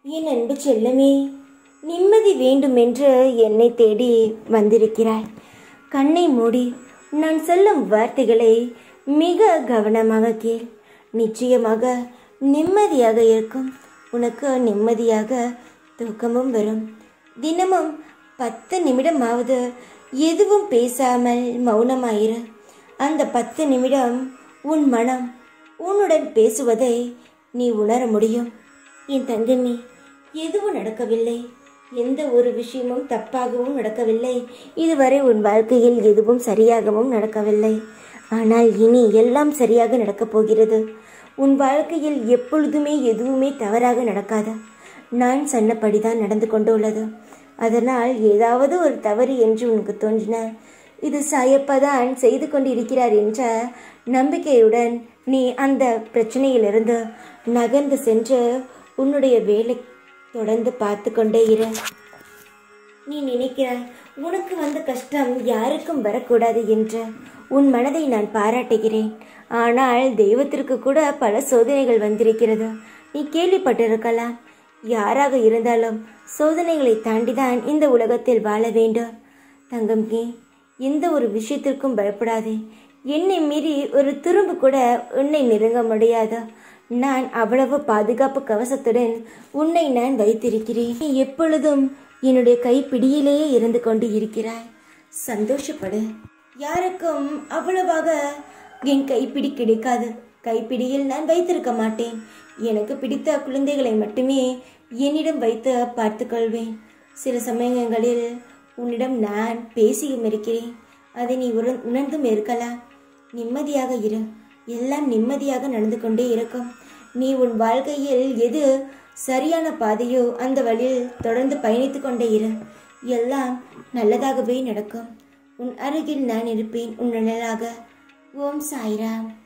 என் அன்பு செல்லமே நிம்மதி வேண்டுமென்று என்னை தேடி வந்திருக்கிறாய் கண்ணை மூடி நான் சொல்லும் வார்த்தைகளை மிக கவனமாக கேள் நிச்சயமாக நிம்மதியாக இருக்கும் உனக்கு நிம்மதியாக தூக்கமும் வரும் தினமும் பத்து நிமிடமாவது எதுவும் பேசாமல் மௌனமாயிரு அந்த பத்து நிமிடம் உன் மனம் உன்னுடன் பேசுவதை நீ உணர முடியும் என் தங்கமி எதுவும் நடக்கவில்லை எந்த ஒரு விஷயமும் தப்பாகவும் நடக்கவில்லை இதுவரை உன் வாழ்க்கையில் எதுவும் சரியாகவும் நடக்கவில்லை ஆனால் இனி எல்லாம் சரியாக நடக்கப் போகிறது உன் வாழ்க்கையில் எப்பொழுதுமே எதுவுமே தவறாக நடக்காது நான் சொன்னபடிதான் நடந்து கொண்டுள்ளது அதனால் ஏதாவது ஒரு தவறு என்று உனக்கு தோன்றினால் இது சாயப்பதான் செய்து கொண்டிருக்கிறார் என்ற நம்பிக்கையுடன் நீ அந்த பிரச்சனையிலிருந்து நகர்ந்து சென்று உன்னுடைய வேலை தொடர்ந்து பார்த்து கொண்டே இரு நீ நினைக்கிறாய் உனக்கு வந்த கஷ்டம் யாருக்கும் வரக்கூடாது என்று உன் மனதை நான் பாராட்டுகிறேன் ஆனால் தெய்வத்திற்கு கூட பல சோதனைகள் வந்திருக்கிறது நீ கேள்விப்பட்டிருக்கலாம் யாராக இருந்தாலும் சோதனைகளை தாண்டிதான் இந்த உலகத்தில் வாழ வேண்டும் தங்கம் கே எந்த ஒரு விஷயத்திற்கும் பயப்படாதே என்னை மீறி ஒரு துரும்பு கூட உன்னை நெருங்க முடியாது நான் அவ்வளவு பாதுகாப்பு கவசத்துடன் உன்னை நான் வைத்திருக்கிறேன் நீ எப்பொழுதும் என்னுடைய கைப்பிடியிலேயே இருந்து கொண்டு இருக்கிறாய் சந்தோஷப்படு யாருக்கும் அவ்வளவாக என் கைப்பிடி கிடைக்காது கைப்பிடியில் நான் வைத்திருக்க மாட்டேன் எனக்கு பிடித்த குழந்தைகளை மட்டுமே என்னிடம் வைத்து பார்த்துக்கொள்வேன் சில சமயங்களில் உன்னிடம் நான் பேசியும் இருக்கிறேன் அதை நீ உணர் உணர்ந்தும் இருக்கலாம் நிம்மதியாக இரு எல்லாம் நிம்மதியாக நடந்து கொண்டே இருக்கும் நீ உன் வாழ்க்கையில் எது சரியான பாதையோ அந்த வழியில் தொடர்ந்து பயணித்து கொண்டே இரு எல்லாம் நல்லதாகவே நடக்கும் உன் அருகில் நான் இருப்பேன் உன் நிழலாக ஓம் சாய்ராம்